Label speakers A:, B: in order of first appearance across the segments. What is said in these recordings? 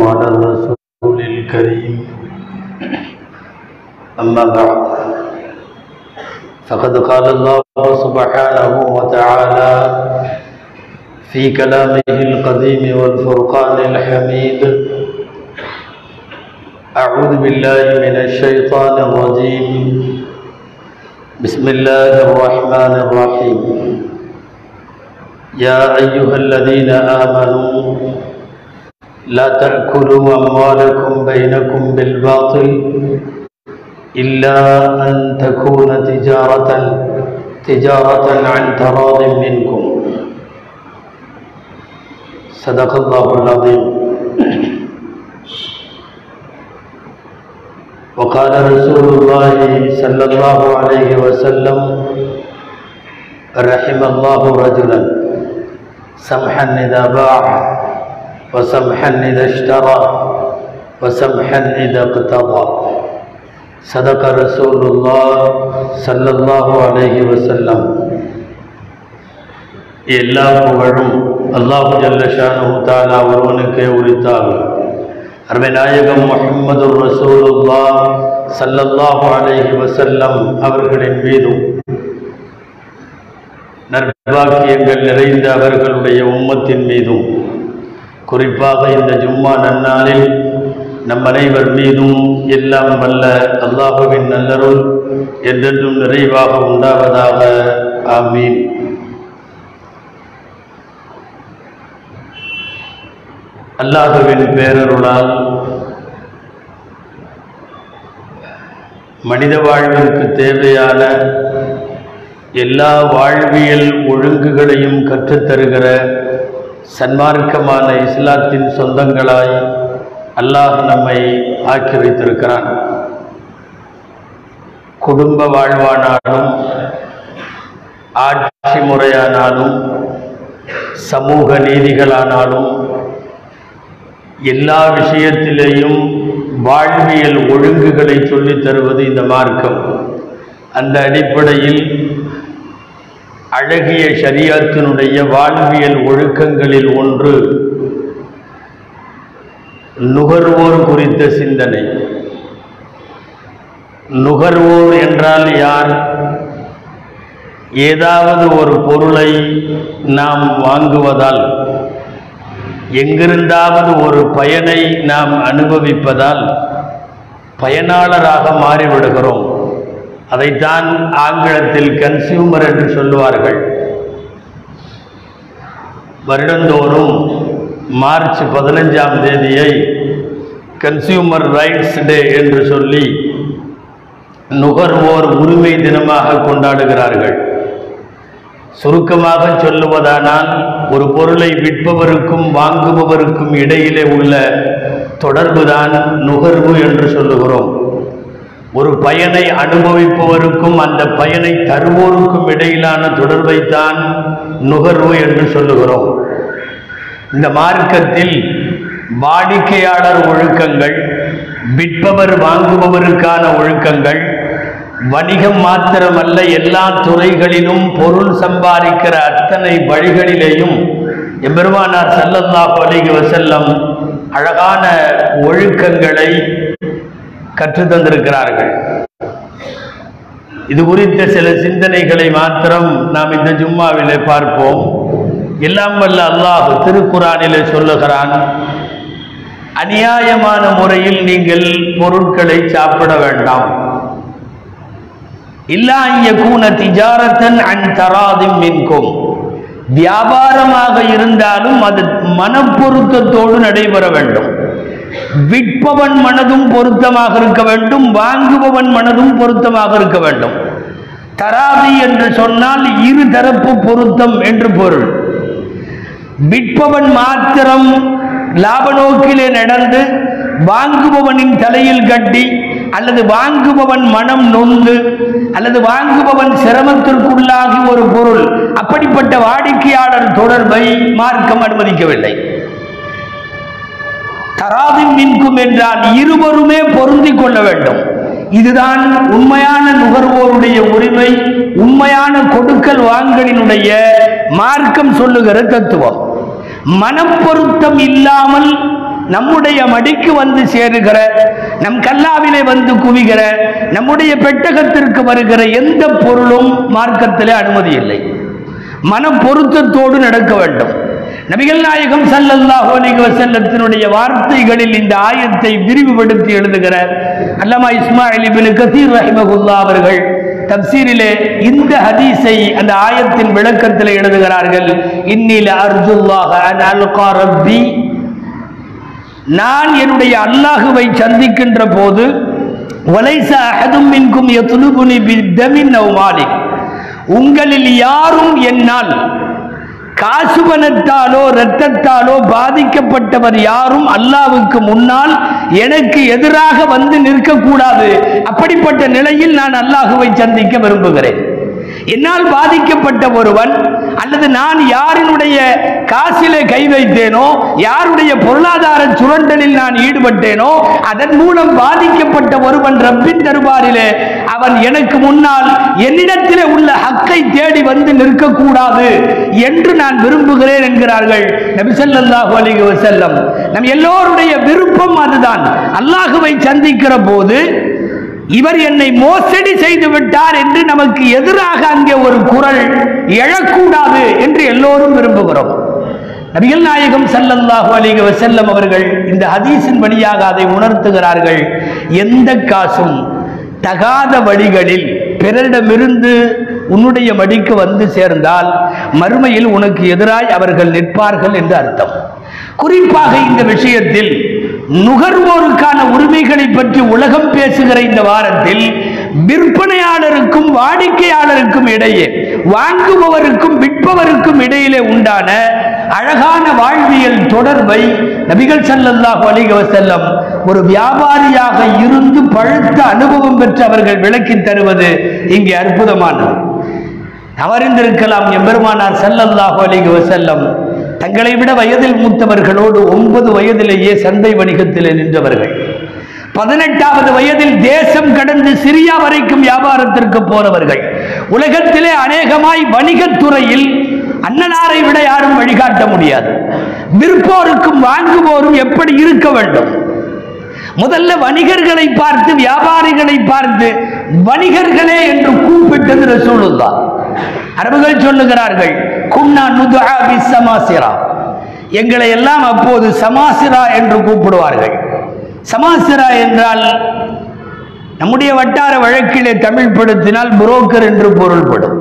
A: على الرسول الكريم أما بعد فقد قال الله سبحانه وتعالى في كلامه القديم والفرقان الحميد أعوذ بالله من الشيطان الرجيم بسم الله الرحمن الرحيم يا أيها الذين آمنوا لا تأكلوا أموالكم بينكم بالباطل إلا أن تكون تجارة تجارة عن تراض منكم صدق الله العظيم وقال رسول الله صلى الله عليه وسلم رحم الله رجلا سمحا إذا باع وسمحا إذا اشترى وسمحا إذا اقتضى صدق رسول الله صلى الله عليه وسلم எல்லா புகழும் அல்லாஹு ஜல்லஷானு தாலா ஒருவனுக்கே உரித்தாகும் அருமை நாயகம் முஹம்மது ரசூலுல்லா சல்லல்லாஹு அலைஹி வசல்லம் அவர்களின் மீதும் நற்பாக்கியங்கள் நிறைந்த அவர்களுடைய உம்மத்தின் மீதும் குறிப்பாக இந்த ஜும்மா நன்னாளில் நம் அனைவர் மீதும் எல்லாம் வல்ல அல்லாஹுவின் நல்லருள் என்றென்றும் நிறைவாக உண்டாவதாக ஆமீன் அல்லாஹுவின் பேரருளால் மனித வாழ்விற்கு தேவையான எல்லா வாழ்வியல் ஒழுங்குகளையும் கற்றுத்தருகிற சன்மார்க்கமான இஸ்லாத்தின் சொந்தங்களாய் அல்லாஹ் நம்மை ஆக்கி வைத்திருக்கிறான் குடும்ப வாழ்வானாலும் ஆட்சி முறையானாலும் சமூக நீதிகளானாலும் எல்லா விஷயத்திலேயும் வாழ்வியல் ஒழுங்குகளை சொல்லித் தருவது இந்த மார்க்கம் அந்த அடிப்படையில் அழகிய ஷரியத்தினுடைய வாழ்வியல் ஒழுக்கங்களில் ஒன்று நுகர்வோர் குறித்த சிந்தனை நுகர்வோர் என்றால் யார் ஏதாவது ஒரு பொருளை நாம் வாங்குவதால் எங்கிருந்தாவது ஒரு பயனை நாம் அனுபவிப்பதால் பயனாளராக மாறிவிடுகிறோம் அதைத்தான் ஆங்கிலத்தில் கன்சியூமர் என்று சொல்லுவார்கள் வருடந்தோறும் மார்ச் பதினஞ்சாம் தேதியை கன்சியூமர் ரைட்ஸ் டே என்று சொல்லி நுகர்வோர் உரிமை தினமாக கொண்டாடுகிறார்கள் சுருக்கமாக சொல்லுவதானால் ஒரு பொருளை விற்பவருக்கும் வாங்குபவருக்கும் இடையிலே உள்ள தொடர்புதான் நுகர்வு என்று சொல்லுகிறோம் ஒரு பயனை அனுபவிப்பவருக்கும் அந்த பயனை தருவோருக்கும் இடையிலான தொடர்பைத்தான் நுகர்வு என்று சொல்லுகிறோம் இந்த மார்க்கத்தில் வாடிக்கையாளர் ஒழுக்கங்கள் விற்பவர் வாங்குபவருக்கான ஒழுக்கங்கள் வணிகம் மாத்திரமல்ல எல்லா துறைகளிலும் பொருள் சம்பாதிக்கிற அத்தனை வழிகளிலேயும் எம்பெருமானார் சல்லல்லாஹு அலைஹி வசல்லம் அழகான ஒழுக்கங்களை கற்றுத் தந்திருக்கிறார்கள் இது குறித்த சில சிந்தனைகளை மாத்திரம் நாம் இந்த ஜும்மாவிலே பார்ப்போம் எல்லாம் வல்ல அல்லாஹ் திருக்குறானிலே சொல்லுகிறான் அநியாயமான முறையில் நீங்கள் பொருட்களை சாப்பிட வேண்டாம் இல்லா கூன திஜாரத்தன் அன் தராதிம் மின்கும் வியாபாரமாக இருந்தாலும் அது மனப்பொருத்தத்தோடு நடைபெற வேண்டும் விற்பவன் மனதும் பொருத்தமாக இருக்க வேண்டும் வாங்குபவன் மனதும் பொருத்தமாக இருக்க வேண்டும் தராதி என்று சொன்னால் இரு தரப்பு பொருத்தம் என்று பொருள் விற்பவன் மாத்திரம் லாப நோக்கிலே நடந்து வாங்குபவனின் தலையில் கட்டி அல்லது வாங்குபவன் மனம் நொந்து அல்லது வாங்குபவன் சிரமத்திற்குள்ளாகி ஒரு பொருள் அப்படிப்பட்ட வாடிக்கையாளர் தொடர்பை மார்க்கம் அனுமதிக்கவில்லை தராதின் மின்கும் என்றால் இருவருமே பொருந்திக் கொள்ள வேண்டும் இதுதான் உண்மையான நுகர்வோருடைய உரிமை உண்மையான கொடுக்கல் வாங்கலினுடைய மார்க்கம் சொல்லுகிற தத்துவம் மனப்பொருத்தம் இல்லாமல் நம்முடைய மடிக்கு வந்து சேருகிற நம் கல்லாவிலே வந்து குவிகிற நம்முடைய பெட்டகத்திற்கு வருகிற எந்த பொருளும் மார்க்கத்திலே அனுமதி இல்லை மன பொருத்தத்தோடு நடக்க வேண்டும் நபிகள் நாயகம் ஸல்லல்லாஹு அலைஹி வஸல்லத்தினுடைய வார்த்தைகளில் இந்த ஆயத்தை விரிவுபடுத்தி எழுதுகிற அல்லமா இஸ்மாயில் இப்னு கசீர் ரஹிமகுல்லா அவர்கள் தப்சீரிலே இந்த ஹதீஸை அந்த ஆயத்தின் விளக்கத்தில் எழுதுகிறார்கள் இன்னில அர்ஜுல்லாஹ அன் அல்கா ரப்பி நான் என்னுடைய அல்லாஹுவை சந்திக்கின்ற போது வலைச அஹதும் மின்கும் யத்லுபுனி பித்தமின் அவ் மாலிக் உங்களில் யாரும் என்னால் காசு பணத்தாலோ இரத்தத்தாலோ பாதிக்கப்பட்டவர் யாரும் அல்லாவுக்கு முன்னால் எனக்கு எதிராக வந்து நிற்கக்கூடாது அப்படிப்பட்ட நிலையில் நான் அல்லாஹுவை சந்திக்க விரும்புகிறேன் என்னால் பாதிக்கப்பட்ட ஒருவன் அல்லது நான் யாரினுடைய காசிலே கை வைத்தேனோ யாருடைய பொருளாதார சுரண்டலில் நான் ஈடுபட்டேனோ அதன் மூலம் பாதிக்கப்பட்ட ஒருவன் ரப்பின் தருவாரிலே அவன் எனக்கு முன்னால் என்னிடத்திலே உள்ள ஹக்கை தேடி வந்து நிற்கக்கூடாது என்று நான் விரும்புகிறேன் என்கிறார்கள் நபி ஸல்லல்லாஹு அலைஹி வஸல்லம் நம் எல்லோருடைய விருப்பம் அதுதான் அல்லாஹுவை சந்திக்கிற போது இவர் என்னை மோசடி செய்து விட்டார் என்று நமக்கு எதிராக அங்கே ஒரு குரல் எழக்கூடாது என்று எல்லோரும் விரும்புகிறோம் நபிகள் நாயகம் ஸல்லல்லாஹு அலைஹி வஸல்லம் அவர்கள் இந்த ஹதீஸின் வழியாக அதை உணர்த்துகிறார்கள் எந்த காசும் தகாத வழிகளில் பிறரிடமிருந்து உன்னுடைய மடிக்கு வந்து சேர்ந்தால் மறுமையில் உனக்கு எதிராய் அவர்கள் நிற்பார்கள் என்று அர்த்தம் குறிப்பாக இந்த விஷயத்தில் நுகர்வோருக்கான உரிமைகளை பற்றி உலகம் பேசுகிற இந்த வாரத்தில் விற்பனையாளருக்கும் வாடிக்கையாளருக்கும் இடையே வாங்குபவருக்கும் விற்பவருக்கும் இடையிலே உண்டான அழகான வாழ்வியல் தொடர்பை நபிகள் ஸல்லல்லாஹு அலைஹி வஸல்லம் ஒரு வியாபாரியாக இருந்து பழுத்த அனுபவம் பெற்று அவர்கள் விளக்கி தருவது இங்கே அற்புதமானது அவரிந்திருக்கலாம் எம்பெருமானார் ஸல்லல்லாஹு அலைஹி வஸல்லம் தங்களை விட வயதில் மூத்தவர்களோடு ஒன்பது வயதிலேயே சந்தை வணிகத்தில் நின்றவர்கள் பதினெட்டாவது வயதில் தேசம் கடந்து சிரியா வரைக்கும் வியாபாரத்திற்கு போனவர்கள் உலகத்திலே அநேகமாய் வணிகத்துறையில் அண்ணனாரை விட யாரும் வழிகாட்ட முடியாது விற்போருக்கும் வாங்குவோரும் எப்படி இருக்க வேண்டும் முதல்ல வணிகர்களை பார்த்து வியாபாரிகளை பார்த்து வணிகர்களே என்று கூப்பிட்டது ரசூலுல்லாஹ் அரபுகள் சொல்லுகிறார்கள் குன்னா நுதுஆ பிஸ்ஸமாசிரா எங்களை எல்லாம் அப்போது சமாசிரா என்று கூப்பிடுவார்கள் சமாசிரா என்றால் நம்முடைய வட்டார வழக்கிலே தமிழ் படுத்தினால் புரோக்கர் என்று பொருள்படும்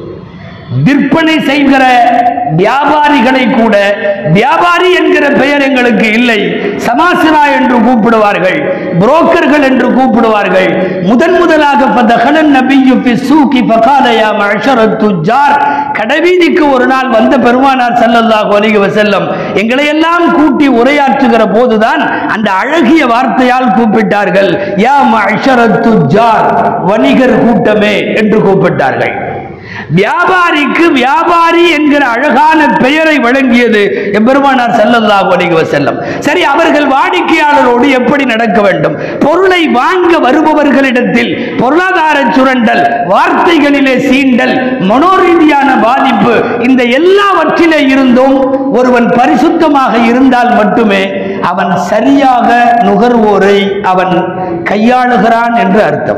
A: விற்பனை செய்கிற வியாபாரிகளை கூட வியாபாரி என்கிற பெயர் எங்களுக்கு இல்லை சமாசிரா என்று கூப்பிடுவார்கள் புரோக்கர்கள் என்று கூப்பிடுவார்கள் முதன் முதலாக பதகலன் நபியு ஃபி சூகி ஃபகால யா மஅஷரத் துஜார் கடைவீதிக்கு ஒரு நாள் வந்த பெருமானார் ஸல்லல்லாஹு அலைஹி வஸல்லம் எங்களை எல்லாம் கூட்டி உரையாற்றுகிற போதுதான் அந்த அழகிய வார்த்தையால் கூப்பிட்டார்கள் யா மஅஷரத் துஜார் வணிகர் கூட்டமே என்று கூப்பிட்டார்கள் வியாபாரிக்கு வியாபாரி என்கிற அழகான பெயரை வழங்கியது எம்பெருமானார் ஸல்லல்லாஹு அலைஹி வஸல்லம் சரி அவர்கள் வாடிக்கையாளரோடு எப்படி நடக்க வேண்டும் பொருளை வாங்க வருபவர்களிடத்தில் பொருளாதார சுரண்டல் வார்த்தைகளிலே சீண்டல் மனோரீதியான பாதிப்பு இந்த எல்லாவற்றிலே இருந்தும் ஒருவன் பரிசுத்தமாக இருந்தால் மட்டுமே அவன் சரியாக நுகர்வோரை அவன் கையாளுகிறான் என்று அர்த்தம்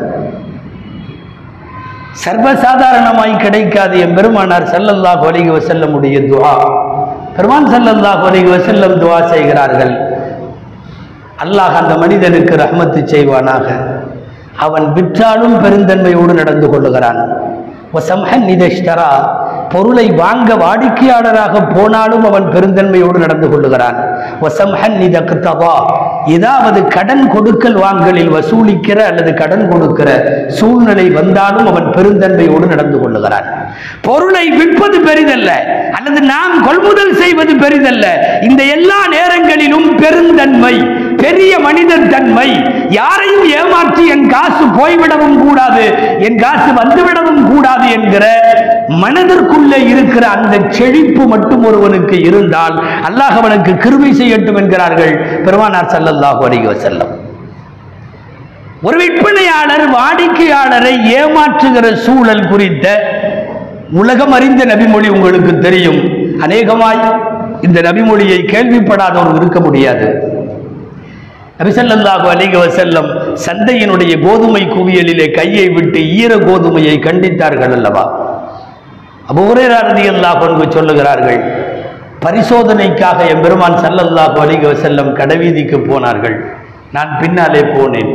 A: சர்வசாதாரணமாய் கிடைக்காது என் பெருமானார் ஸல்லல்லாஹு அலைஹி வஸல்லமுடைய துஆ பெருமான் ஸல்லல்லாஹு அலைஹி வஸல்லம் துஆ செய்கிறார்கள் அல்லாஹ் அந்த மனிதனுக்கு ரஹ்மத்து செய்வானாக அவன் விற்றாலும் பெருந்தன்மையோடு நடந்து கொள்ளுகிறான் வசம்ஹன் நிதஷ்டரா பொருளை வாங்க வாடிக்கையாளராக போனாலும் அவன் பெருந்தன்மையோடு நடந்து கொள்ளுகிறான் வசம்ஹன் நிதக்தவா ஏதாவது கடன் கொடுக்கல் வாங்கலில் வசூலிக்கிற அல்லது கடன் கொடுக்கிற சூழ்நிலை வந்தாலும் அவன் பெருந்தன்மையோடு நடந்து கொள்ளுகிறான் பொருளை விற்பது பெரிதல்ல அல்லது நாம் கொள்முதல் செய்வது பெரிதல்ல இந்த எல்லா நேரங்களிலும் பெருந்தன்மை பெரிய மனிதன் தன்மை யாரையும் ஏமாற்றி என் காசு போய்விடவும் கூடாது என் காசு வந்துவிடவும் கூடாது என்கிற மனதிற்குள்ளே இருக்கிற அந்த செழிப்பு மட்டும் ஒருவனுக்கு இருந்தால் அல்லாஹ் அவனுக்கு கிருபை செய்யட்டும் என்கிறார்கள் பெருமானார் ஸல்லல்லாஹு அலைஹி வஸல்லம் ஒரு விற்பனையாளர் வாடிக்கையாளரை ஏமாற்றுகிற சூழல் குறித்த உலகம் அறிந்த நபிமொழி உங்களுக்கு தெரியும் அநேகமாய் இந்த நபிமொழியை கேள்விப்படாதவர் இருக்க முடியாது நபிசல்லாஹு அலைஹி வஸல்லம் சந்தையினுடைய கோதுமை குவியலிலே கையை விட்டு ஈர கோதுமையை கண்டித்தார்கள் அல்லவா அபு ஹுரைரா ரலியல்லாஹு அன்ஹு சொல்லுகிறார்கள் பரிசோதனைக்காக எம்பெருமான் ஸல்லல்லாஹு அலைஹி வஸல்லம் கடைவீதிக்கு போனார்கள் நான் பின்னாலே போனேன்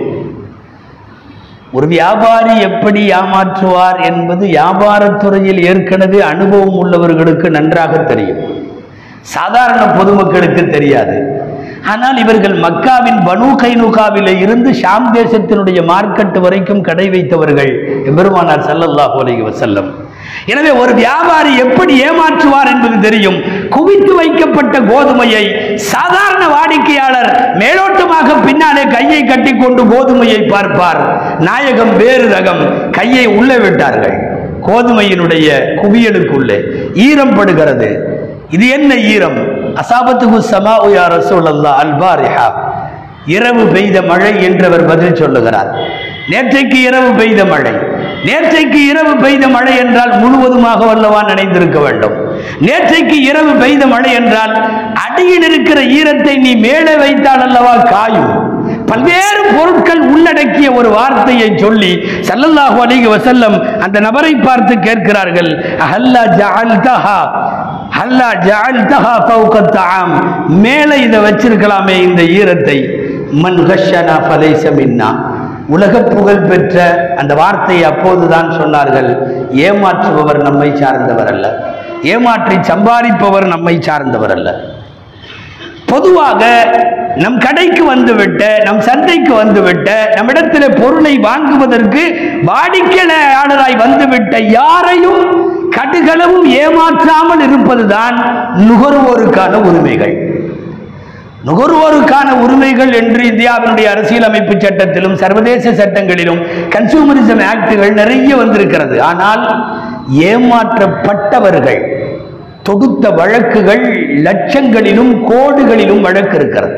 A: ஒரு வியாபாரி எப்படி ஏமாற்றுவார் என்பது வியாபாரத் துறையில் ஏற்கனவே அனுபவம் உள்ளவர்களுக்கு நன்றாக தெரியும் சாதாரண பொதுமக்களுக்கு தெரியாது ஆனால் இவர்கள் மக்காவின் பனு கைனுகாவிலே இருந்து ஷாம் தேசத்தினுடைய மார்க்கெட் வரைக்கும் கடை வைத்தவர்கள் எம்பெருமானார் ஸல்லல்லாஹு அலைஹி வஸல்லம் எனவே ஒரு வியாபாரி எப்படி ஏமாற்றுவார் என்பது தெரியும் குவித்து வைக்கப்பட்ட கோதுமையை சாதாரண வாடிக்கையாளர் மேலோட்டமாக பின்னாலே கையை கட்டிக்கொண்டு கோதுமையை பார்ப்பார் நாயகம் வேறு ரகம் கையை உள்ளே விட்டார்கள் கோதுமையினுடைய குவியலுக்குள்ளே ஈரம் படுகிறது இது என்ன ஈரம் அசாபத்துகு சமா உயா ரசூலல்லா அல்பாரிஹா இரவு பெய்த மழை என்றவர் பதில் சொல்லுகிறார் நேற்றைக்கு இரவு பெய்த மழை நேற்றைக்கு இரவு பெய்த மழை என்றால் முழுவதுமாக வல்லவா நினைந்திருக்க வேண்டும் நேற்றைக்கு இரவு பெய்த மழை என்றால் அடியில் இருக்கிற ஈரத்தை நீ மேலே வைத்தால் அல்லவா காயும் பல்வேறு பொருட்கள் உள்ளடக்கிய ஒரு வார்த்தையை சொல்லி ஸல்லல்லாஹு அலைஹி வஸல்லம் அந்த நபரை பார்த்து கேட்கிறார்கள் ஹல்லா ஜஅல்தஹா ஹல்லா ஜஅல்தஹா ஃபௌக தஆம் மேலே இதை வச்சிருக்கலாமே இந்த ஈரத்தை மன் கஷனா ஃபலைஸ மின்னா உலக புகழ் பெற்ற அந்த வார்த்தையை அப்போதுதான் சொன்னார்கள் ஏமாற்றுபவர் நம்மை சார்ந்தவர் அல்ல ஏமாற்றி சம்பாதிப்பவர் நம்மை சார்ந்தவர் அல்ல பொதுவாக நம் கடைக்கு வந்துவிட்ட நம் சந்தைக்கு வந்துவிட்ட நம்மிடத்தில் பொருளை வாங்குவதற்கு வாடிக்கையாளராய் வந்துவிட்ட யாரையும் கடுகளவும் ஏமாற்றாமல் இருப்பதுதான் நுகர்வோருக்கான உரிமைகள் நுகர்வோருக்கான உரிமைகள் என்று இந்தியாவினுடைய அரசியலமைப்பு சட்டத்திலும் சர்வதேச சட்டங்களிலும் கன்சூமரிசம் ஆக்டுகள் நிறைய வந்திருக்கிறது ஆனால் ஏமாற்றப்பட்டவர்கள் தொடுத்த வழக்குகள் லட்சங்களிலும் கோடுகளிலும் வழக்கு இருக்கிறது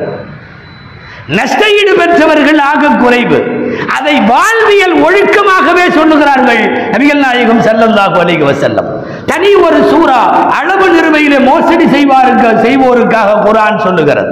A: நஷ்டஈடு பெற்றவர்கள் ஆக குறைவு அதை வாழ்வியல் ஒழுக்கமாகவே சொல்லுகிறார்கள் நபிகள் நாயகம் ஸல்லல்லாஹு அலைஹி வஸல்லம் தனி ஒரு சூரா அளவு நிறுவையிலே மோசடி செய்வாருக்கு செய்வோருக்காக குர்ஆன் சொல்லுகிறது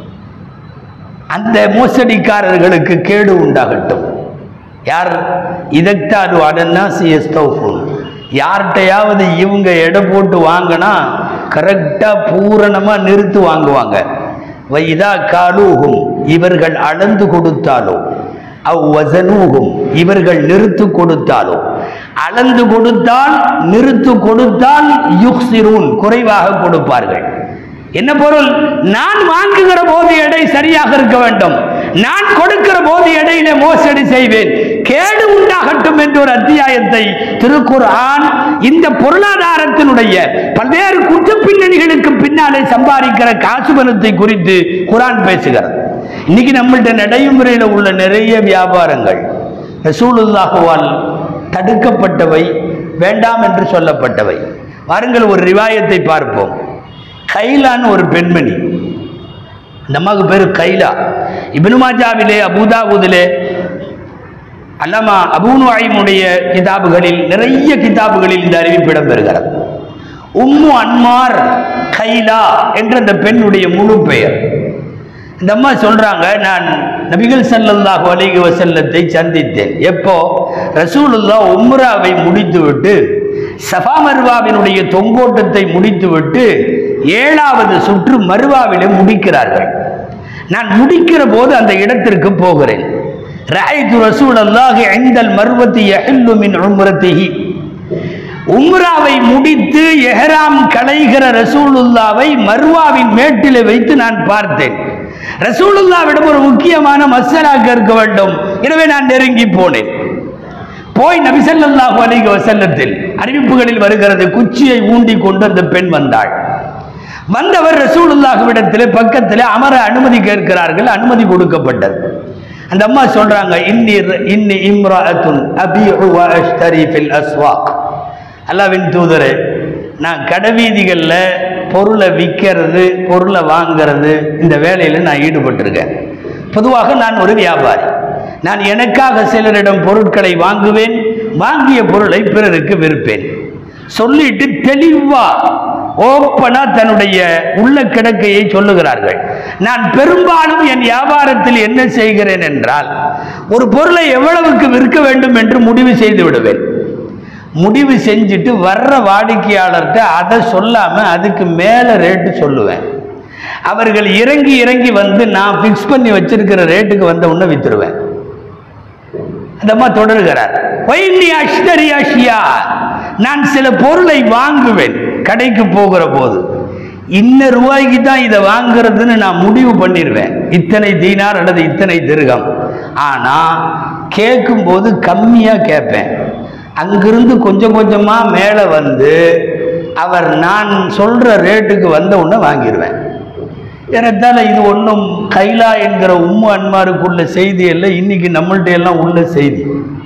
A: அந்த மோசடிக்காரர்களுக்கு கேடு உண்டாகட்டும் யார் இதக்தாரு அடன்னாசி எஸ்தௌஃபுன் யார்கிட்டையாவது இவங்க எடை போட்டு வாங்கினா கரெக்டாக பூரணமாக நிறுத்து வாங்குவாங்க வைதா காலூகும் இவர்கள் அளந்து கொடுத்தாலோ அவ் வசனூகும் இவர்கள் நிறுத்து கொடுத்தாலோ அளந்து கொடுத்தால் நிறுத்து கொடுத்தால் யுக்சிரூன் குறைவாக கொடுப்பார்கள் என்ன பொருள் நான் வாங்குகிற போது எடை சரியாக இருக்க வேண்டும் நான் கொடுக்கிற போது எடையிலே மோசடி செய்வேன் கேடு உண்டாகட்டும் என்ற ஒரு அத்தியாயத்தை திருக்குர்ஆன் இந்த பொருளாதாரத்தினுடைய பல்வேறு குற்ற பின்னணிகளுக்கு பின்னாலே சம்பாதிக்கிற காசு பணத்தை குறித்து குர்ஆன் பேசுகிறது இன்னைக்கு நம்மள்ட்ட நடைமுறையில் உள்ள நிறைய வியாபாரங்கள் ரசூலுல்லாஹுவால் தடுக்கப்பட்டவை வேண்டாம் என்று சொல்லப்பட்டவை வாருங்கள் ஒரு ரிவாயத்தை பார்ப்போம் கைலான்னு ஒரு பெண்மணி இந்த அம்மாவுக்கு பேர் கைலா இப்னு மாஜாவிலே அபூதாபுதிலே அல்லாமா அபூனுடைய கிதாபுகளில் நிறைய கிதாபுகளில் இந்த அறிவிப்பு இடம்பெறுகிறது உம்மு அன்மார் கைலா என்ற அந்த பெண்ணுடைய முழு பெயர் இந்த அம்மா சொல்றாங்க நான் நபிகள் ஸல்லல்லாஹு அலைஹி வஸல்லத்தை சந்தித்தேன் எப்போ ரசூலுல்லாஹ் உம்ராவை முடித்துவிட்டு சஃபா மர்வாவினுடைய தொங்கோட்டத்தை முடித்துவிட்டு ஏழாவது சுற்று மர்வாவிலே முடிக்கிறார்கள் நான் முடிக்கிற போது அந்த இடத்திற்கு போகிறேன் ராய்து ரசூல் அல்லாஹி ஐந்தல் மர்வத்தி யஹில்லு மின் உம்ரத்திஹி உம்ராவை முடித்து எஹராம் களைகிற ரசூலுல்லாவை மர்வாவின் மேட்டிலே வைத்து நான் பார்த்தேன் ரசூலுல்லாவிடம் ஒரு முக்கியமான மசலா கேட்க வேண்டும் எனவே நான் நெருங்கி போனேன் போய் நபிசல்லாஹு அலைஹி வஸல்லத்தில் அறிவிப்புகளில் வருகிறது குச்சியை ஊண்டி கொண்டு அந்த பெண் வந்தாள் வந்தவர் ரசூலுல்லாஹுவிடத்திலே பக்கத்திலே அமர அனுமதி கேட்கிறார்கள் அனுமதி கொடுக்கப்பட்டது அந்த அம்மா சொல்றாங்க இன்னி இன்னி இம்ராஅத்துன் அபீஉ வ அஷ்தரி ஃபில் அஸ்வாக் அல்லாவின் தூதரே நான் கடைவீதிகளில் பொருளை விற்கிறது பொருளை வாங்கிறது இந்த வேலையில் நான் ஈடுபட்டிருக்கேன் பொதுவாக நான் ஒரு வியாபாரி நான் எனக்காக சிலரிடம் பொருட்களை வாங்குவேன் வாங்கிய பொருளை பிறருக்கு விற்பேன் சொல்லிட்டு தெளிவா ஓப்பனா தன்னுடைய உள்ள கிடக்கையை சொல்லுகிறார்கள் நான் பெரும்பாலும் என் வியாபாரத்தில் என்ன செய்கிறேன் என்றால் ஒரு பொருளை எவ்வளவுக்கு விற்க வேண்டும் என்று முடிவு செய்து விடுவேன் முடிவு செஞ்சுட்டு வர்ற வாடிக்கையாளர்கிட்ட அதை சொல்லாம அதுக்கு மேல ரேட்டு சொல்லுவேன் அவர்கள் இறங்கி இறங்கி வந்து நான் ஃபிக்ஸ் பண்ணி வச்சிருக்கிற ரேட்டுக்கு வந்த உடனே வித்துருவேன் அந்த அம்மா தொடர்கிறார் வைன்னி அஷ்டரி அஷ்யா நான் சில பொருளை வாங்குவேன் கடைக்கு போகிற போது இன்ன ரூபாய்க்கு தான் இதை வாங்குறதுன்னு நான் முடிவு பண்ணிடுவேன் இத்தனை தீனார் அல்லது இத்தனை திருகம் ஆனா கேட்கும்போது கம்மியா கேட்பேன் அங்கிருந்து கொஞ்சம் கொஞ்சமா மேலே வந்து அவர் நான் சொல்ற ரேட்டுக்கு வந்த உடனே வாங்கிடுவேன் ஏறத்தாழ இது ஒன்றும் கைலா என்கிற உம்மு அன்மாருக்குள்ள செய்தி இல்லை இன்னைக்கு நம்மள்ட்ட எல்லாம் உள்ள செய்தி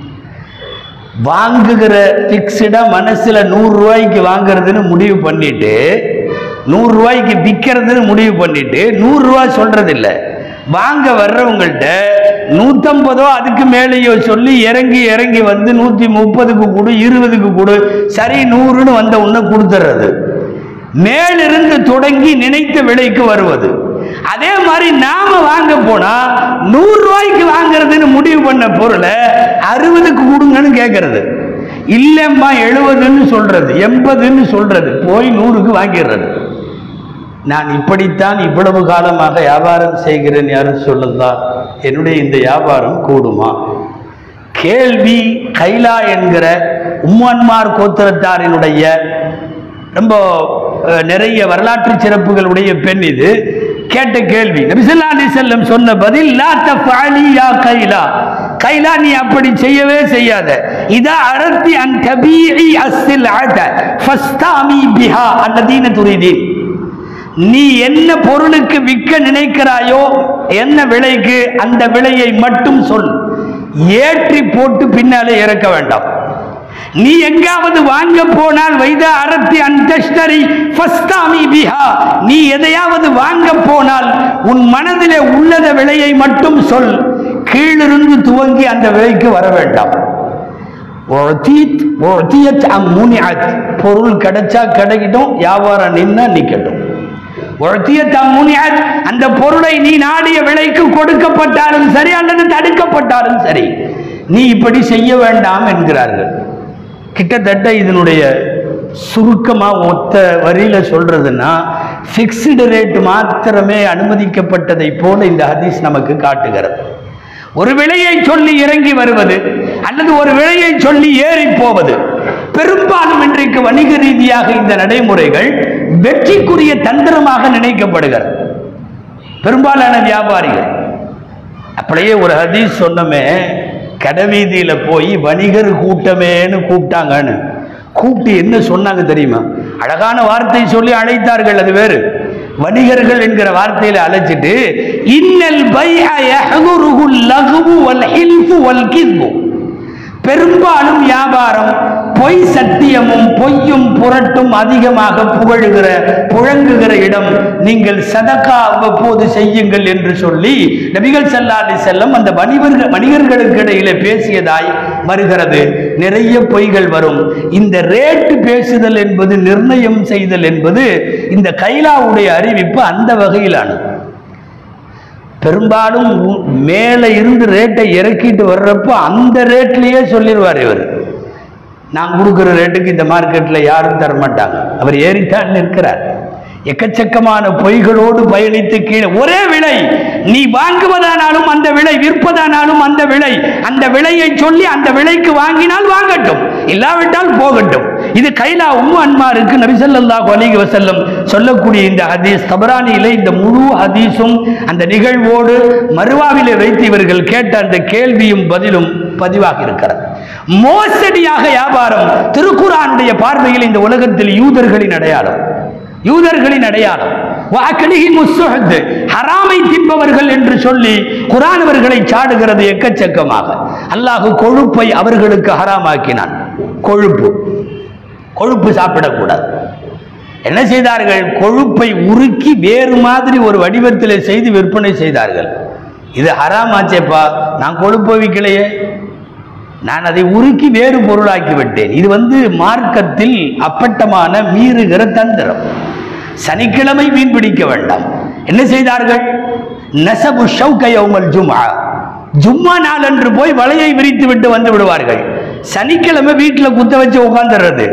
A: வாங்குகிற ஃபிக்ஸ்டாக மனசில் நூறு ரூபாய்க்கு வாங்குறதுன்னு முடிவு பண்ணிட்டு நூறு ரூபாய்க்கு விற்கிறதுன்னு முடிவு பண்ணிட்டு நூறு ரூபாய் சொல்றது இல்ல வாங்க வர்றவங்கள்ட்ட நூற்றம்பதோ அதுக்கு மேலேயோ சொல்லி இறங்கி இறங்கி வந்து நூற்றி முப்பதுக்கு கொடு இருபதுக்கு கொடு சரி நூறுன்னு வந்த உடனே கொடுத்துறது மேலிருந்து தொடங்கி நினைத்த விலைக்கு வருவது அதே மாதிரி நாம வாங்க போனா நூறு ரூபாய்க்கு வாங்குறதுன்னு முடிவு பண்ண பொருளை அறுபதுக்கு கொடுங்கன்னு கேட்கறது இல்லம்மா எழுபதுன்னு சொல்றது எண்பதுன்னு சொல்றது போய் நூறுக்கு வாங்கிடுறது நான் இப்படித்தான் இவ்வளவு காலமாக வியாபாரம் செய்கிறேன் யாரும் சொல்லுதான் என்னுடைய இந்த வியாபாரம் கூடுமா கேள்வி கைலா என்கிற உம்மன்மார் கோத்திரத்தாரினுடைய ரொம்ப அஹ், நிறைய வரலாற்று சிறப்புகளுடைய பெண் இது கேட்ட கேள்வி நபிசல்லா அலி செல்லம் சொன்ன பதில் லா தஃபாலி யா கைலா கைலா நீ அப்படி செய்யவே செய்யாத இதா அரத்தி அன் தபீஇ அஸ்ஸில் அத ஃபஸ்தாமி பிஹா அல்லதீன துரிதீன் நீ என்ன பொருளுக்கு விற்க நினைக்கிறாயோ என்ன விலைக்கு அந்த விலையை மட்டும் சொல் ஏற்றி போட்டு பின்னாலே இறக்க வேண்டாம் நீ எங்காவது வாங்க போனால் வைத அரத்தி அந்தஸ்தரி ஃபஸ்தாமி பிஹா நீ எதையாவது வாங்க போனால் உன் மனதிலே உள்ளத விலையை மட்டும் சொல் கீழிருந்து துவங்கி அந்த விலைக்கு வர வேண்டாம் உஅதீத் உஅதியத் அம் முனிஅத் பொருள் கிடைச்சா கிடைக்கட்டும் வியாபாரம் நின்னா நிக்கட்டும் உஅதியத் அம் முனிஅத் அந்த பொருளை நீ நாடிய விலைக்கு கொடுக்கப்பட்டாலும் சரி அல்லது தடுக்கப்பட்டாலும் சரி நீ இப்படி செய்ய வேண்டாம் என்கிறார்கள் கிட்டத்தட்ட இதனுடைய சுருக்கமா மொத்த வரியில சொல்றதுன்னா ஃபிக்ஸ்டு ரேட் மாத்திரமே அனுமதிக்கப்பட்டதை போல இந்த ஹதீஸ் நமக்கு காட்டுகிறது ஒரு விலையை சொல்லி இறங்கி வருவது அல்லது ஒரு விலையை சொல்லி ஏறி போவது பெரும்பாலும் இன்றைக்கு வணிக ரீதியாக இந்த நடைமுறைகள் வெற்றிக்குரிய தந்திரமாக நினைக்கப்படுகிறது பெரும்பாலான வியாபாரிகள் அப்படியே ஒரு ஹதீஸ் சொன்னமே கடைவீதியில போய் வணிகர் கூட்டமேன்னு கூப்பிட்டாங்கன்னு கூப்பிட்டு என்ன சொன்னாங்க தெரியுமா அழகான வார்த்தை சொல்லி அழைத்தார்கள் அது வேறு வணிகர்கள் என்கிற வார்த்தையில அழைச்சிட்டு இன்னல் பைஅ யஹ்துருஹுல் லகுவு வல் ஹில்ஃபு வல் கிஸ்பு பெரும்பாலும் வியாபாரம் பொய் சத்தியமும் பொய்யும் புரட்டும் அதிகமாக புகழுகிற புழங்குகிற இடம் நீங்கள் சதக்கா அவ்வப்போது செய்யுங்கள் என்று சொல்லி நபிகள் ஸல்லல்லாஹு செல்லம் அந்த வணிகர்கள் வணிகர்களுக்கு இடையிலே பேசியதாய் வருகிறது நிறைய பொய்கள் வரும் இந்த ரேட்டு பேசுதல் என்பது நிர்ணயம் செய்தல் என்பது இந்த கைலாவுடைய அறிவிப்பு அந்த வகையிலானது பெரும்பாலும் உ- மேலே இருந்து ரேட்டை இறக்கிட்டு வர்றப்போ அந்த ரேட்லயே சொல்லிடுவார் இவர் நான் கொடுக்குற ரேட்டுக்கு இந்த மார்க்கெட்டில் யாரும் தர மாட்டாங்க அவர் ஏறித்தான் நிற்கிறார் எக்கச்சக்கமான பொய்களோடு பயணித்து கீழே ஒரே விலை நீ வாங்குவதானாலும் அந்த விலை விற்பதானாலும் அந்த விலை அந்த விலையை சொல்லி அந்த விலைக்கு வாங்கினால் வாங்கட்டும் இல்லாவிட்டால் போகட்டும் இது கைலா உம்மு அன்மாருக்கு நபி ஸல்லல்லாஹு அலைஹி வஸல்லம் சொல்லக்கூடிய இந்த ஹதீஸ் தபரானியிலே இந்த முழு ஹதீஸும் அந்த நிகழ்வோடு மருவாவிலே வைத்து இவர்கள் கேட்ட அந்த கேள்வியும் பதிலும் பதிவாக இருக்கிறது மோசடியாக வியாபாரம் திருக்குரானுடைய பார்வையில் இந்த உலகத்தில் யூதர்களின் அடையாளம் யூதர்களின் அடையாளம் வாக்களிஹி முஸ்ஸுஹத் ஹராமை தின்பவர்கள் என்று சொல்லி குரான் அவர்களை சாடுகிறது எக்கச்சக்கமாக அல்லாஹ் கொழுப்பை அவர்களுக்கு ஹராமாக்கினான் கொழுப்பு கொழுப்பு சாப்பிடக்கூடாது என்ன செய்தார்கள் கொழுப்பை உருக்கி வேறு மாதிரி ஒரு வடிவத்தில் செய்து விற்பனை செய்தார்கள் இது ஹராமாச்சேப்பா நான் கொழுப்பு விற்கலையே நான் அதை உருக்கி வேறு பொருளாக்கி விட்டேன் இது வந்து மார்க்கத்தில் அப்பட்டமான மீறுகிற தந்திரம் சனிக்கிழமை மீன் பிடிக்க வேண்டாம் என்ன செய்தார்கள் நசபு ஷௌக யௌமல் ஜும்ஆ ஜும்மா நாளன்று போய் வலையை விரித்து விட்டு வந்து விடுவார்கள் சனிக்கிழமை வீட்டில் குத்த வச்சு உட்கார்ந்துடுறது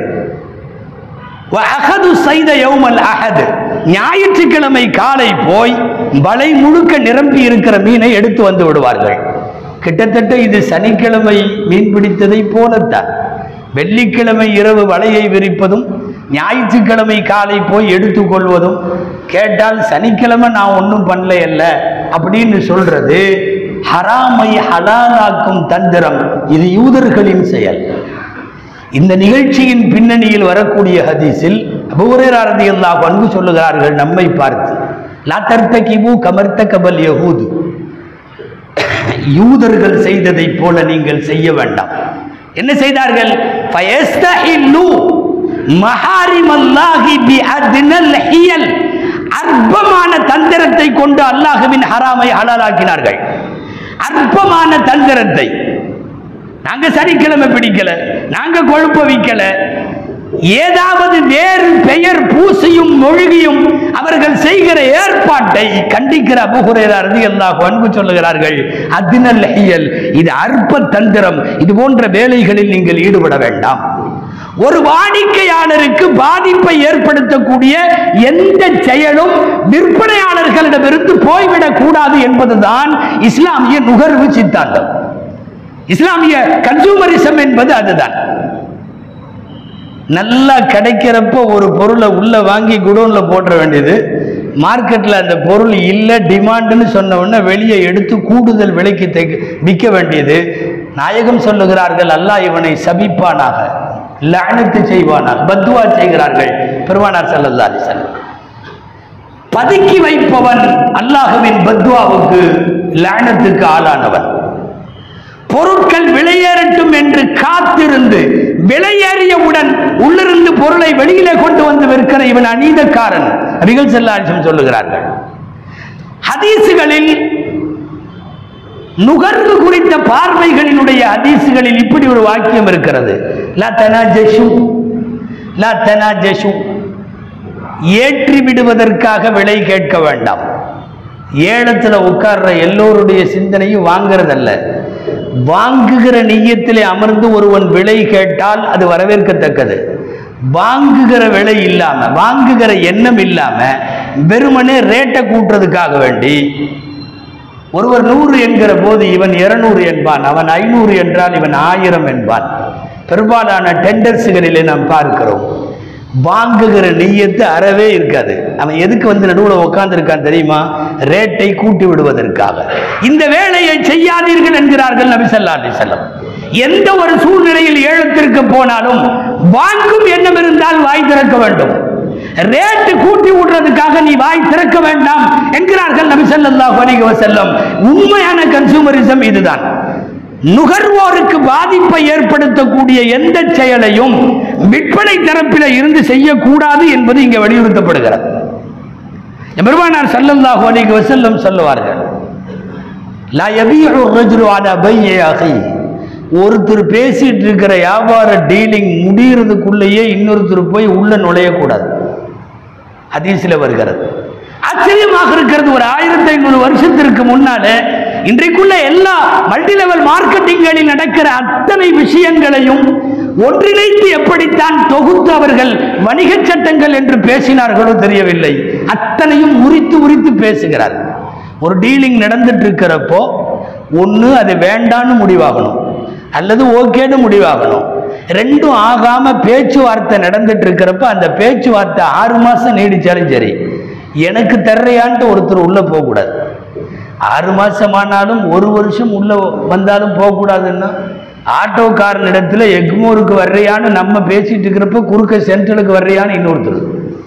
A: அகது செய்த யௌமல் அகது ஞாயிற்றுக்கிழமை காலை போய் வலை முழுக்க நிரம்பி இருக்கிற மீனை எடுத்து வந்து விடுவார்கள் கிட்டத்தட்ட இது சனிக்கிழமை மீன் பிடித்ததை போலத்தான் வெள்ளிக்கிழமை இரவு வலையை விரிப்பதும் ஞாயிற்றுக்கிழமை காலை போய் எடுத்துக்கொள்வதும் கேட்டால் சனிக்கிழமை நான் ஒன்றும் பண்ணல அல்ல அப்படின்னு சொல்றது ஹராமை ஹலாலாக்கும் தந்திரம் இது யூதர்களின் செயல் இந்த நிகழ்ச்சியின் பின்னணியில் வரக்கூடிய ஹதீஸில் அபூரரதி அல்லாஹ் அன்பு சொல்லுகிறார்கள் நம்மை பார்த்து லா தர்த்தகிபு கமர்த்த கபல் யஹூது யூதர்கள் செய்ததைப் போல நீங்கள் செய்ய வேண்டாம் என்ன செய்தார்கள் ஃபயஸ்தஹில்லு மஹாரிமல்லாஹி பிஅத்னல் ஹியல் அற்பமான தந்திரத்தை கொண்டு அல்லாஹ்வின் ஹராமை ஹலாலாக்கினார்கள் அற்பமான தந்திரத்தை நாங்க சனிக்கிழமை பிடிக்கல நாங்க கொழுப்ப வைக்கல ஏதாவது வேறு பெயர் பூசியும் மொழிகியும் அவர்கள் செய்கிற ஏற்பாட்டை கண்டிக்கிற அபுகுரேரா ரலியல்லாஹு அன்பு சொல்லுகிறார்கள் அதினல் ஹியல் இது அற்ப தந்திரம் இது போன்ற வேலைகளில் நீங்கள் ஈடுபட வேண்டாம் ஒரு வாடிக்கையாளருக்கு பாதிப்பை ஏற்படுத்தக்கூடிய எந்த செயலும் விற்பனையாளர்களிடமிருந்து போய்விடக் கூடாது என்பதுதான் இஸ்லாமிய நுகர்வு சித்தாந்தம் இஸ்லாமிய கன்சூமரிசம் என்பது அதுதான் நல்லா கிடைக்கிறப்ப ஒரு பொருளை உள்ள வாங்கி குடோன்ல போட்டுற வேண்டியது மார்க்கெட்ல அந்த பொருள் இல்லை டிமாண்டுன்னு சொன்ன உடனே வெளியே எடுத்து கூடுதல் விலைக்கு தைக்க- விற்க வேண்டியது நாயகம் சொல்லுகிறார்கள் அல்லாஹ் இவனை சபிப்பானாக லஅனத்து செய்வானாக பத்துவா செய்கிறார்கள் பெருமானார் ஸல்லல்லாஹு அலைஹி வஸல்லம் பதுக்கி வைப்பவன் அல்லாஹுவின் பத்வாவுக்கு லஅனத்துக்கு ஆளானவன் பொருட்கள் விலையேறட்டும் என்று காத்திருந்து விலையேறியவுடன் உள்ளிருந்து பொருளை வெளியிலே கொண்டு வந்து விற்கிற இவன் அநீதக்காரன் அபிகள் செல்லாட்சியம் சொல்லுகிறார்கள் ஹதீசுகளில் நுகர்வு குறித்த பார்வைகளினுடைய ஹதீசுகளில் இப்படி ஒரு வாக்கியம் இருக்கிறது லா தனாஜஷு லா தனாஜஷு ஏற்றி விடுவதற்காக விலை கேட்க வேண்டாம் ஏலத்துல உட்கார்ற எல்லோருடைய சிந்தனையும் வாங்குறதல்ல வாங்குகிற நெய்யத்திலே அமர்ந்து ஒருவன் விலை கேட்டால் அது வரவேற்கத்தக்கது வாங்குகிற விலை இல்லாம வாங்குகிற எண்ணம் இல்லாம வெறுமனே ரேட்டை கூட்டுறதுக்காக வேண்டி ஒருவர் நூறு என்கிற போது இவன் இருநூறு என்பான் அவன் ஐநூறு என்றால் இவன் ஆயிரம் என்பான் பெரும்பாலான டெண்டர்ஸுகளிலே நாம் பார்க்கிறோம் வாங்குகிற நெய்யத்து அறவே இருக்காது அவன் எதுக்கு வந்து நடுவில் உட்கார்ந்திருக்கான் தெரியுமா ரேட்டை கூட்டி விடுவதற்காக இந்த வேலையை செய்யாதீர்கள் என்கிறார்கள் நபி ஸல்லல்லாஹு அலைஹி வஸல்லம் எந்த ஒரு சூழ்நிலையில் ஏலத்திற்கு போனாலும் வாங்கும் எண்ணம் இருந்தால் வாய் திறக்க வேண்டும் ரேட்டு கூட்டி விடுறதுக்காக நீ வாய் திறக்க வேண்டாம் என்கிறார்கள் நபி ஸல்லல்லாஹு அலைஹி வஸல்லம் உண்மையான கன்சூமரிசம் இதுதான் நுகர்வோருக்கு பாதிப்பை ஏற்படுத்தக்கூடிய எந்த செயலையும் விற்பனை தரப்பில் இருந்து செய்யக்கூடாது என்பது இங்கே வலியுறுத்தப்படுகிறது பெருமானார் ஸல்லல்லாஹு அலைஹி வஸல்லம் சொல்லுவார்கள் லா யபீஉ الرجل على بيع اخيه ஒருத்தர் பேசிட்டு இருக்கிற வியாபார டீலிங் முடியறதுக்குள்ளேயே இன்னொருத்தர் போய் உள்ள நுழையக்கூடாது ஹதீஸ்ல வருகிறது ஆச்சரியமாக இருக்கிறது ஒரு ஆயிரத்தி ஐநூறு வருஷத்திற்கு முன்னால இன்றைக்குள்ள எல்லா மல்டி லெவல் மார்க்கெட்டிங்களில் நடக்கிற அத்தனை விஷயங்களையும் ஒன்றிணைத்து எப்படித்தான் தொகுத்து அவர்கள் வணிக சட்டங்கள் என்று பேசினார்களோ தெரியவில்லை அத்தனையும் உரித்து உரித்து பேசுகிறார்கள் ஒரு டீலிங் நடந்துட்டு இருக்கிறப்போ ஒன்று அது வேண்டான்னு முடிவாகணும் அல்லது ஓகேன்னு முடிவாகணும் ரெண்டும் ஆகாம பேச்சுவார்த்தை நடந்துட்டு இருக்கிறப்ப அந்த பேச்சுவார்த்தை ஆறு மாசம் நீடிச்சாலும் சரி எனக்கு தர்றையான்ட்டு ஒருத்தர் உள்ள போகக்கூடாது ஆறு மாசம் ஆனாலும் ஒரு வருஷம் உள்ள வந்தாலும் போகக்கூடாதுன்னா ஆட்டோக்காரனிடத்துல எக்மோருக்கு வர்றியான்னு நம்ம பேசிட்டு இருக்கிறப்ப குறுக்க சென்ட்ரலுக்கு வர்றியான்னு இன்னொருத்தர்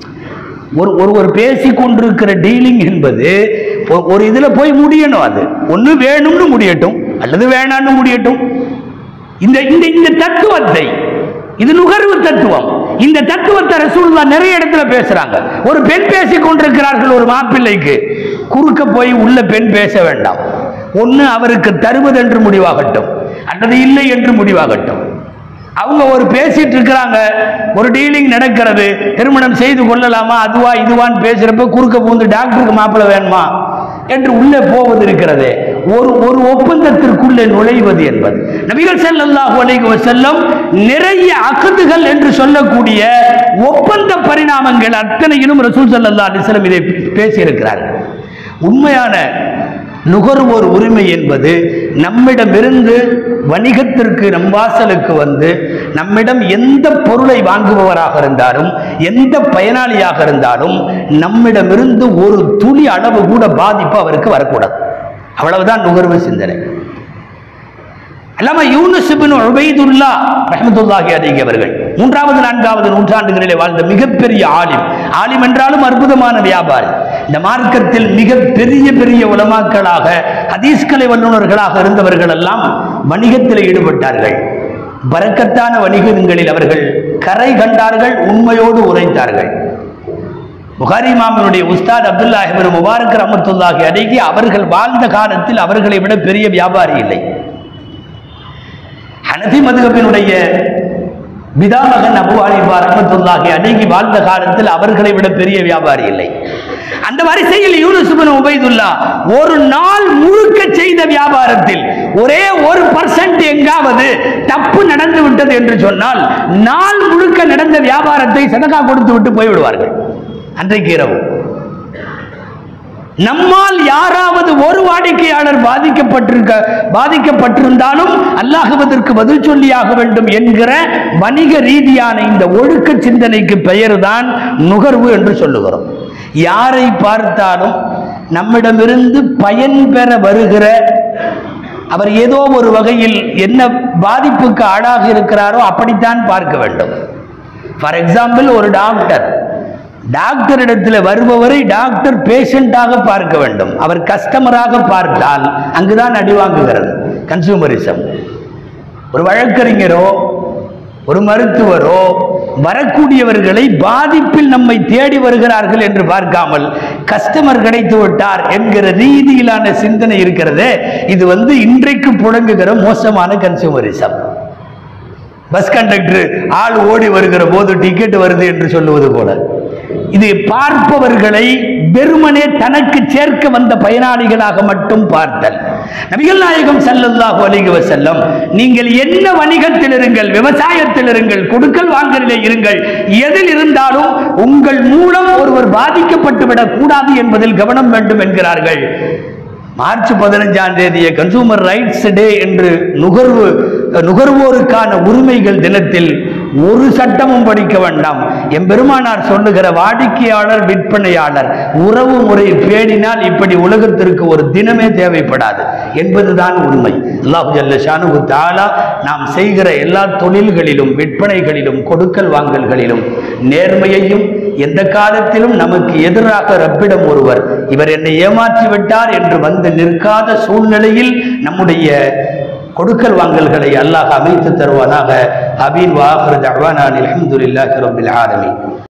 A: ஒரு ஒரு ஒரு பேசி கொண்டிருக்கிற டீலிங் என்பது ஒ- ஒரு இதுல போய் முடியணும் அது ஒண்ணு வேணும்னு முடியட்டும் அல்லது வேணான்னு முடியட்டும் இந்த இந்த இந்த தத்துவத்தை இது நுகர்வு தத்துவம் இந்த தத்துவத்தை ரசூலுல்லாஹ் நிறைய இடத்துல பேசுறாங்க ஒரு பெண் பேசிக் கொண்டிருக்கிறார்கள் ஒரு மாப்பிள்ளைக்கு குறுக்க போய் உள்ள பெண் பேச வேண்டாம் ஒண்ணு அவருக்கு தருவதென்று முடிவாகட்டும் அல்லது இல்லை என்று முடிவாகட்டும் அவங்க ஒரு பேசிட்டு இருக்கிறாங்க ஒரு டீலிங் நடக்கிறது திருமணம் செய்து கொள்ளலாமா அதுவா இதுவான்னு பேசுறப்ப குறுக்க பூந்து டாக்டருக்கு மாப்பிள்ளை வேணுமா என்று உள்ளே போவது இருக்கிறது ஒரு ஒரு ஒப்பந்தத்திற்குள்ளே நுழைவது என்பது நபிகள் ஸல்லல்லாஹு அலைஹி வஸல்லம் நிறைய அகதுகள் என்று சொல்லக்கூடிய ஒப்பந்த பரிணாமங்கள் அத்தனையிலும் ரசூல் ஸல்லல்லாஹு அலைஹி வஸல்லம் இதை பேசியிருக்கிறார்கள் உண்மையான நுகர்வோர் உரிமை என்பது நம்மிடமிருந்து வணிகத்திற்கு நம் வாசலுக்கு வந்து நம்மிடம் எந்த பொருளை வாங்குபவராக இருந்தாலும் எந்த பயனாளியாக இருந்தாலும் நம்மிடமிருந்து ஒரு துளி அளவு கூட பாதிப்பு அவருக்கு வரக்கூடாது அவ்வளவுதான் நுகர்வு சிந்தனை அல்லாம யூனுஸ் இப்னு உபைதுல்லா ரஹ்மத்துல்லாஹி அலைஹி அவர்கள் மூன்றாவது நான்காவது நூற்றாண்டுகளிலே வாழ்ந்த மிகப்பெரிய ஆலிம் ஆலிம் என்றாலும் அற்புதமான வியாபாரி இந்த மார்க்கத்தில் மிக பெரிய பெரிய உலமாக்களாக ஹதீஸ்கலை வல்லுநர்களாக இருந்தவர்கள் எல்லாம் வணிகத்தில் ஈடுபட்டார்கள் பரக்கத்தான வணிகங்களில் அவர்கள் கரை கண்டார்கள் உண்மையோடு உரைத்தார்கள் புகாரி இமாமினுடைய உஸ்தாத் அப்துல்லா இப்னு முபாரக் ரஹ்மத்துல்லாஹி அலைஹி அவர்கள் வாழ்ந்த காலத்தில் அவர்களை விட பெரிய வியாபாரி இல்லை ஹனஃபி மதுகபினுடைய பிதாமகன் அபு அலிபா ரஹமத்துல்லாஹி அடங்கி வாழ்ந்த காலத்தில் அவர்களை விட பெரிய வியாபாரி இல்லை அந்த வரிசையில் யூனுஸ் இப்னு உபைதுல்லா ஒரு நாள் முழுக்க செய்த வியாபாரத்தில் ஒரே ஒரு பர்சன்ட் எங்காவது தப்பு நடந்து விட்டது என்று சொன்னால் நாள் முழுக்க நடந்த வியாபாரத்தை சதகா கொடுத்து விட்டு போய்விடுவார்கள் அன்றைக்கு இரவு நம்மால் யாராவது ஒரு வாடிக்கையாளர் பாதிக்கப்பட்டிருக்க பாதிக்கப்பட்டிருந்தாலும் அல்லாஹுவதற்கு பதில் சொல்லியாக வேண்டும் என்கிற வணிக ரீதியான இந்த ஒழுக்க சிந்தனைக்கு பெயர்தான் நுகர்வு என்று சொல்லுகிறோம் யாரை பார்த்தாலும் நம்மிடமிருந்து பயன் பெற வருகிற அவர் ஏதோ ஒரு வகையில் என்ன பாதிப்புக்கு ஆளாகி இருக்கிறாரோ அப்படித்தான் பார்க்க வேண்டும் ஃபார் எக்ஸாம்பிள் ஒரு டாக்டர் டாக்டர் இடத்துல வருபவரை டாக்டர் பேஷண்டாக பார்க்க வேண்டும் அவர் கஸ்டமராக பார்த்தால் அங்குதான் அடி வாங்குகிறது கன்சூமரிசம் ஒரு வழக்கறிஞரோ ஒரு மருத்துவரோ வரக்கூடியவர்களை பாதிப்பில் நம்மை தேடி வருகிறார்கள் என்று பார்க்காமல் கஸ்டமர் கிடைத்து விட்டார் என்கிற ரீதியிலான சிந்தனை இருக்கிறதே இது வந்து இன்றைக்கு புழங்குகிற மோசமான கன்சூமரிசம் பஸ் கண்டக்டர் ஆள் ஓடி வருகிற போது டிக்கெட் வருது என்று சொல்லுவது போல இது பார்ப்பவர்களை வெறுமனே தனக்கு சேர்க்க வந்த பயனாளிகளாக மட்டும் பார்த்தல் நபிகள் நாயகம் ஸல்லல்லாஹு அலைஹி வஸல்லம் நீங்கள் என்ன வணிகத்தில் இருங்கள் விவசாயத்தில் இருங்கள் கொடுக்கல் வாங்கலிலே இருங்கள் எதில் இருந்தாலும் உங்கள் மூலம் ஒருவர் பாதிக்கப்பட்டு விடக் கூடாது என்பதில் கவனம் வேண்டும் என்கிறார்கள் மார்ச் பதினஞ்சாம் தேதிய கன்சூமர் ரைட்ஸ் டே என்று நுகர்வு நுகர்வோருக்கான உரிமைகள் தினத்தில் ஒரு சட்டமும் படிக்க வேண்டாம் எம்பெருமானார் சொல்லுகிற வாடிக்கையாளர் விற்பனையாளர் உறவு முறை பேணினால் இப்படி உலகத்திற்கு ஒரு தினமே தேவைப்படாது என்பதுதான் உண்மை அல்லாஹு ஜல்ல ஷானுகு தாலா நாம் செய்கிற எல்லா தொழில்களிலும் விற்பனைகளிலும் கொடுக்கல் வாங்கல்களிலும் நேர்மையையும் எந்த காலத்திலும் நமக்கு எதிராக ரப்பிடம் ஒருவர் இவர் என்னை ஏமாற்றி விட்டார் என்று வந்து நிற்காத சூழ்நிலையில் நம்முடைய கொடுக்கல் வாங்கல்களை அல்லாஹ் அமைத்து தருவானாக அபீன் வாஹர் தவானான் அல்ஹம்துலில்லாஹி ரப்பில் ஆலமீன்